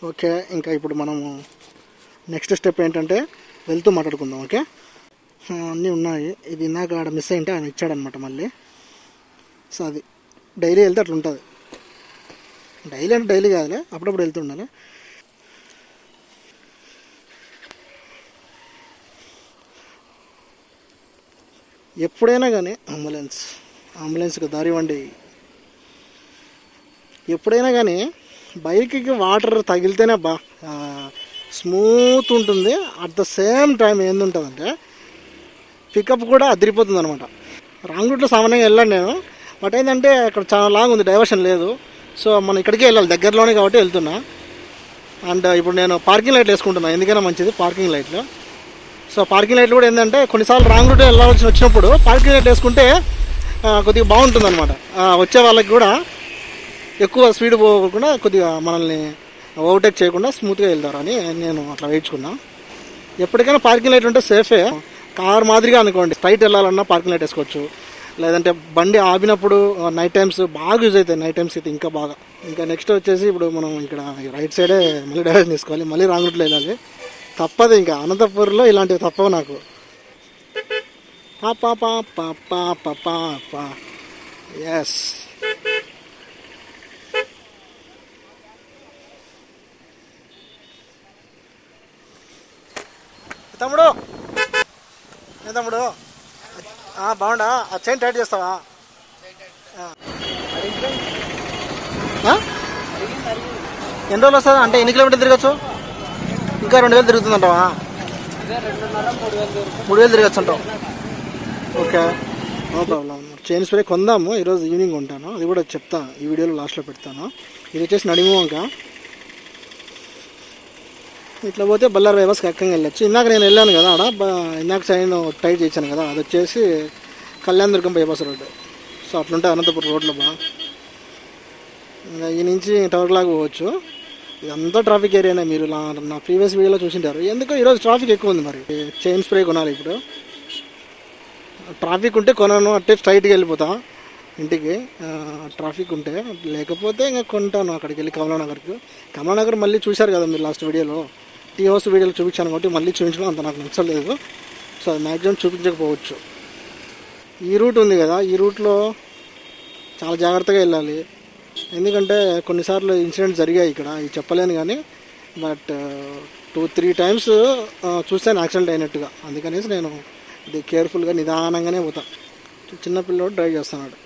Okay ఇంకా ఇప్పుడు మనము నెక్స్ట్ స్టెప్ ఏంటంటే వెళ్తూ మాట్లాడుకుందాం ఓకే ఆ, అన్నీ ఉన్నాయి ఇది ఇందాక ఆడ మిస్ అయింటే ఆయన ఇచ్చాడనమాట మళ్ళీ సో అది డైలీ వెళ్తే అట్లా ఉంటుంది డైలీ అంటే డైలీ కాదులే అప్పుడప్పుడు వెళ్తుండాలి ఎప్పుడైనా కానీ అంబులెన్స్ అంబులెన్స్కి దారి ఇవ్వండి ఎప్పుడైనా కానీ బైక్కి వాటర్ తగిలితేనే బా స్మూత్ ఉంటుంది అట్ ద సేమ్ టైం ఏందుంటుందంటే పికప్ కూడా అదిరిపోతుంది అనమాట రాంగ్ రూట్లో సామాన్యంగా వెళ్ళాను నేను బట్ ఏంటంటే అక్కడ చాలా లాంగ్ ఉంది డైవర్షన్ లేదు సో మనం ఇక్కడికే వెళ్ళాలి దగ్గరలోనే కాబట్టి వెళ్తున్నా అండ్ ఇప్పుడు నేను పార్కింగ్ లైట్లు వేసుకుంటున్నాను ఎందుకైనా మంచిది పార్కింగ్ లైట్లు సో పార్కింగ్ లైట్లు కూడా ఏంటంటే కొన్నిసార్లు రాంగ్ రూట్ వెళ్ళాల్సి వచ్చినప్పుడు పార్కింగ్ లైట్ వేసుకుంటే ఆ, కొద్దిగా బాగుంటుంది అనమాట వచ్చే వాళ్ళకి కూడా ఎక్కువ స్పీడ్ పోకుండా కొద్దిగా మనల్ని ఓవర్టేక్ చేయకుండా స్మూత్గా వెళ్తారు అని నేను అట్లా వేయించుకున్నా ఎప్పటికైనా పార్కింగ్ లైట్ ఉంటే సేఫే కార్ మాదిరిగా అనుకోండి స్ట్రైట్ వెళ్ళాలన్నా పార్కింగ్ లైట్ వేసుకోవచ్చు లేదంటే బండి ఆపినప్పుడు నైట్ టైమ్స్ బాగా యూజ్ అవుతాయి నైట్ టైమ్స్ అయితే ఇంకా బాగా ఇంకా నెక్స్ట్ వచ్చేసి ఇప్పుడు మనం ఇక్కడ రైట్ సైడే మళ్ళీ డైవర్షన్ తీసుకోవాలి మళ్ళీ రాంగ్ రూట్లో వెళ్ళాలి తప్పదు ఇంకా అనంతపూర్లో ఇలాంటివి తప్పవు నాకు పాపా పాపా పాపా పాపా ఎస్ తమ్ముడు ఏ తమ్ముడు ఆ, బాగుండా ఆ చైన్ టైట్ చేస్తావా ఆ. ఆ? ఎన్ని రోజులు వస్తుంది అంటే ఎన్ని కిలోమీటర్లు తిరగచ్చు ఇంకా రెండు వేలు తిరుగుతుందంటావా మూడు వేలు తిరగచ్చు అంటావు okay no problem chain spray కొందాము ఈరోజు ఈవినింగ్ ఉంటాను అది కూడా చెప్తా ఈ వీడియోలో లాస్ట్లో పెడతాను ఇది వచ్చేసి నడిము వంక ఇట్లా పోతే బల్లారు వ్యవస్థ ఎక్కంగా వెళ్ళొచ్చు ఇందాక నేను వెళ్ళాను కదా ఆడ బ- ఇందాక చైన్ టైట్ చేశాను కదా అది వచ్చేసి కళ్యాణ దుర్గం బైపాస్ రోడ్ సో అట్లుంటే అనంతపురం రోడ్లో బా ఇంకా ఈ నుంచి టవర్ లాగా పోవచ్చు ఇదంతా ట్రాఫిక్ ఏరియానే మీరు నా నా ప్రీవియస్ వీడియోలో చూసింటారు ఎందుకో ఈరోజు ట్రాఫిక్ ఎక్కువ ఉంది మరి చైన్ స్ప్రే కొనాలి ఇప్పుడు ట్రాఫిక్ ఉంటే కొనను అంటే స్ట్రైట్గా వెళ్ళిపోతా ఇంటికి ఆ, ట్రాఫిక్ ఉంటే లేకపోతే ఇంకా కొంటాను అక్కడికి వెళ్ళి కమలానగర్కి కమలానగర్ మళ్ళీ చూశారు కదా మీరు లాస్ట్ వీడియోలో టీ హౌస్ వీడియోలో చూపించాను కాబట్టి మళ్ళీ చూపించడం అంత నాకు నచ్చలేదు సో అది మ్యాక్సిమం చూపించకపోవచ్చు ఈ రూట్ ఉంది కదా ఈ రూట్లో చాలా జాగ్రత్తగా వెళ్ళాలి ఎందుకంటే కొన్నిసార్లు ఇన్సిడెంట్స్ జరిగాయి ఇక్కడ ఇది చెప్పలేను కానీ బట్ టూ త్రీ టైమ్స్ చూస్తాను యాక్సిడెంట్ అయినట్టుగా అందుకనేసి నేను ఇది కేర్ఫుల్గా నిదానంగానే పోతా చిన్న పిల్లోడు డ్రైవ్ చేస్తున్నాడు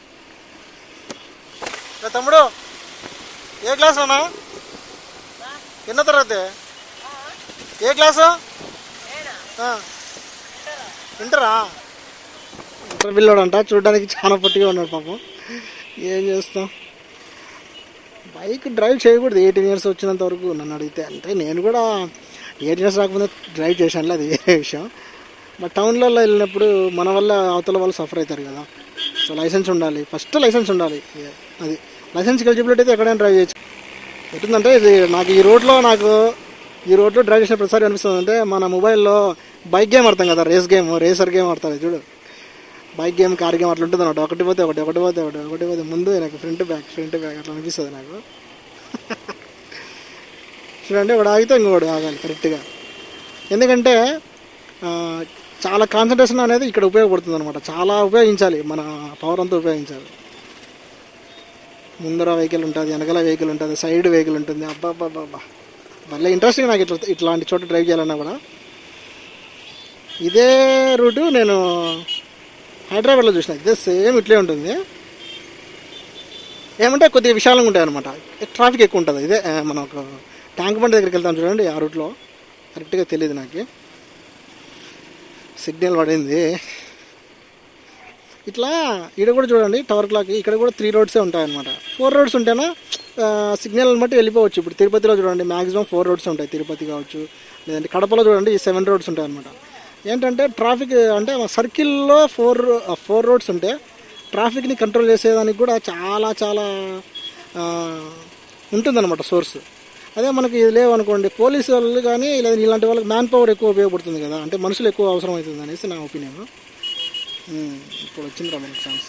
ఏ తమ్ముడు ఏ క్లాస్ అన్నా ఎన్నో తరగతి ఏ క్లాసు ఆ. ఇంటరా ఇంటర్ పిల్లోడు అంట చూడడానికి చాలా పొట్టిగా ఉన్నాడు పాపం ఏం చేస్తాం బైక్ డ్రైవ్ చేయకూడదు ఎయిటీన్ ఇయర్స్ వచ్చినంత వరకు నన్ను అడిగితే అంటే నేను కూడా ఎయిటీన్ ఇయర్స్ రాకముందే డ్రైవ్ చేశానులే అది వేరే విషయం బట్ టౌన్లలో వెళ్ళినప్పుడు మన వల్ల అవతల వాళ్ళు సఫర్ అవుతారు కదా సో లైసెన్స్ ఉండాలి ఫస్ట్ లైసెన్స్ ఉండాలి అది లైసెన్స్ ఎలిజిబిలిటీ అయితే ఎక్కడైనా డ్రైవ్ చేయొచ్చు ఎట్లుందంటే ఇది నాకు ఈ రోడ్లో నాకు ఈ రోడ్లో డ్రైవ్ చేసిన ప్రతిసారి అనిపిస్తుంది అంటే మన మొబైల్లో బైక్ గేమ్ ఆడతాం కదా రేస్ గేమ్ రేసర్ గేమ్ ఆడతారు చూడు బైక్ గేమ్ కార్ గేమ్ అట్లా ఉంటుంది అన్నమాట ఒకటి పోతే ఒకటి ఒకటి పోతే ఒకటి ఒకటి పోతే ముందు నాకు ఫ్రంట్ బ్యాక్ ఫ్రంట్ బ్యాక్ అట్లా అనిపిస్తుంది నాకు చూడండి ఒకటి ఆగితే ఇంకోటి ఆగాలి కరెక్ట్గా ఎందుకంటే ఆ, చాలా కాన్సన్ట్రేషన్ అనేది ఇక్కడ ఉపయోగపడుతుంది అనమాట చాలా ఉపయోగించాలి మన పవర్ అంతా ఉపయోగించాలి ముందర వెహికల్ ఉంటుంది వెనకాల వెహికల్ ఉంటుంది సైడ్ వెహికల్ ఉంటుంది అబ్బా అబ్బా అబ్బా, అబ్బా భలే ఇంట్రెస్టింగ్ నాకు ఇట్లా ఇట్లాంటి చోట డ్రైవ్ చేయాలన్నా కూడా ఇదే రూటు నేను హైదరాబాద్లో చూసిన ఇదే సేమ్ ఇట్లే ఉంటుంది ఏమంటే కొద్దిగా విశాలంగా ఉంటాయి అనమాట ట్రాఫిక్ ఎక్కువ ఉంటుంది ఇదే ఆ, మనం ఒక ట్యాంక్ బండ్ దగ్గరికి వెళ్తాం చూడండి ఆ రూట్లో కరెక్ట్గా తెలియదు నాకు సిగ్నల్ పడింది ఇట్లా ఇక్కడ కూడా చూడండి టవర్ క్లాక్ ఇక్కడ కూడా త్రీ రోడ్సే ఉంటాయి అనమాట ఫోర్ రోడ్స్ ఉంటేనా ఆ, సిగ్నల్ బట్టి వెళ్ళిపోవచ్చు ఇప్పుడు తిరుపతిలో చూడండి మ్యాక్సిమం ఫోర్ రోడ్స్ ఉంటాయి తిరుపతి కావచ్చు లేదంటే కడపలో చూడండి ఈ సెవెన్ రోడ్స్ ఉంటాయి అనమాట ఏంటంటే ట్రాఫిక్ అంటే సర్కిల్లో ఫోర్ ఫోర్ రోడ్స్ ఉంటే ట్రాఫిక్ని కంట్రోల్ చేసేదానికి కూడా చాలా చాలా ఆ, ఉంటుందన్నమాట సోర్స్ అదే మనకి ఇది లేవనుకోండి పోలీసు వాళ్ళు కానీ లేదా ఇలాంటి వాళ్ళకి మ్యాన్ పవర్ ఎక్కువ ఉపయోగపడుతుంది కదా అంటే మనుషులు ఎక్కువ అవసరం అవుతుంది అనేసి నా ఒపీనియన్ ఇప్పుడు వచ్చిందిరా మనకి ఛాన్స్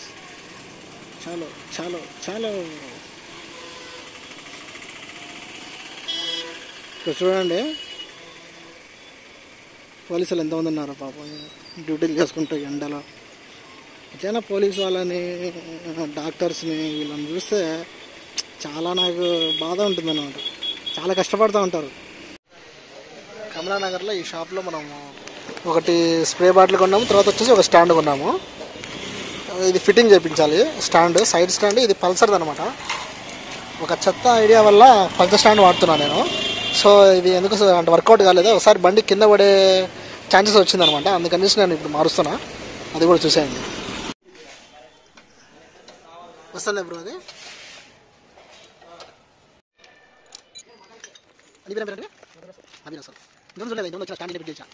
చాలు చాలు చాలు ఇక్కడ చూడండి పోలీసులు ఎంతమంది ఉన్నారు పాపం డ్యూటీలు చేసుకుంటూ ఎండలో ఇట్లైనా పోలీస్ వాళ్ళని డాక్టర్స్ని వీళ్ళని చూస్తే చాలా నాకు బాధ ఉంటుంది అనమాట చాలా కష్టపడుతూ ఉంటారు కమలానగర్లో ఈ షాప్లో మనము ఒకటి స్ప్రే బాటిల్ కొన్నాము తర్వాత వచ్చేసి ఒక స్టాండ్ కొన్నాము ఇది ఫిట్టింగ్ చేయించాలి స్టాండ్ సైడ్ స్టాండ్ ఇది పల్సర్ది అనమాట ఒక చెత్త ఐడియా వల్ల పల్సర్ స్టాండ్ వాడుతున్నాను నేను సో ఇది ఎందుకు సో అంటే వర్కౌట్ కాలేదు ఒకసారి బండి కింద పడే ఛాన్సెస్ వచ్చిందనమాట అందుకని నేను ఇప్పుడు మారుస్తున్నా అది కూడా చూసేయండి వస్తుంది బ్రో అది అది పేరు పేరు అది అసలు ఇంకొంచెం చూడలేదు ఇంకొంచెం వచ్చిన స్టాండ్ చేసా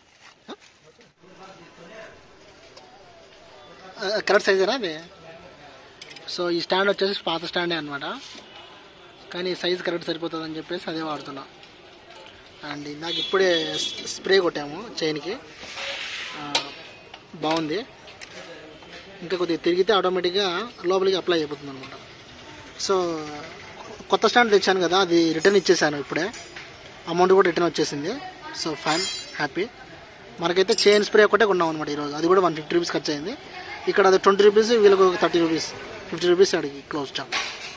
కరెక్ట్ సైజేనా అది సో ఈ స్టాండ్ వచ్చేసి పాత స్టాండే అనమాట కానీ సైజ్ కరెక్ట్ సరిపోతుంది అని చెప్పేసి అదే వాడుతున్నా అండ్ ఇందాక ఇప్పుడే స్ప్రే కొట్టాము చైన్కి బాగుంది ఇంకా కొద్దిగా తిరిగితే ఆటోమేటిక్గా లోపలికి అప్లై అయిపోతుంది అనమాట సో కొత్త స్టాండ్ తెచ్చాను కదా అది రిటర్న్ ఇచ్చేసాను ఇప్పుడే అమౌంట్ కూడా రిటర్న్ వచ్చేసింది సో ఫైన్ హ్యాపీ మనకైతే చైన్ స్ప్రే ఒకటే కొన్నాం అనమాట ఈరోజు అది కూడా వన్ ఫిఫ్టీ రూపీస్ ఖర్చు అయింది ఇక్కడ అది ట్వంటీ రూపీస్ వీళ్ళకి ఒక థర్టీ రూపీస్ ఫిఫ్టీ రూపీస్ అడిగి క్లోజ్ చాప్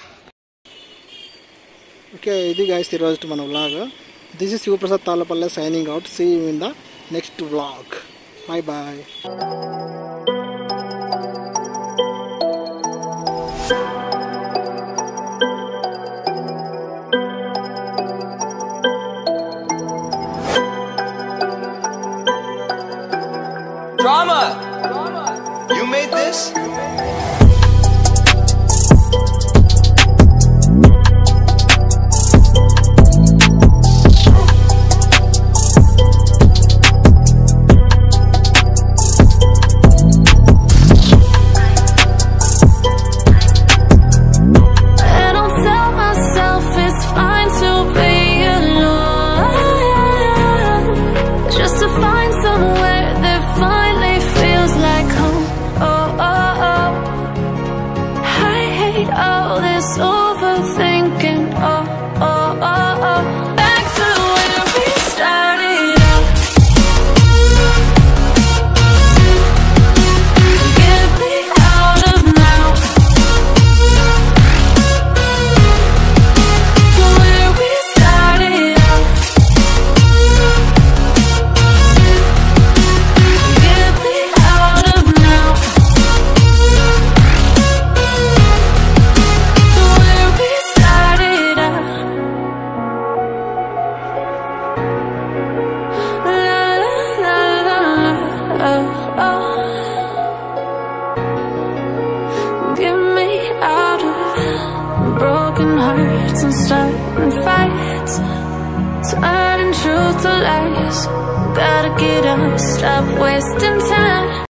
ఓకే ఇది గాయస్ ఈరోజు మన vlog this is Shivaprasad Tallapalle signing out see you in the next vlog bye bye Drama! You made this? And I'll tell myself it's fine to be alone Just to find somewhere that finally feels like home Oh, oh, oh I hate all this overthinking Oh, oh, oh, oh Back to where we started out Get me out of now to where we started out. Get me out of now. To where we started out. La la la la oh, oh. Get me out of broken hearts and starting fights, turning truth to lies. Gotta get up, stop wasting time.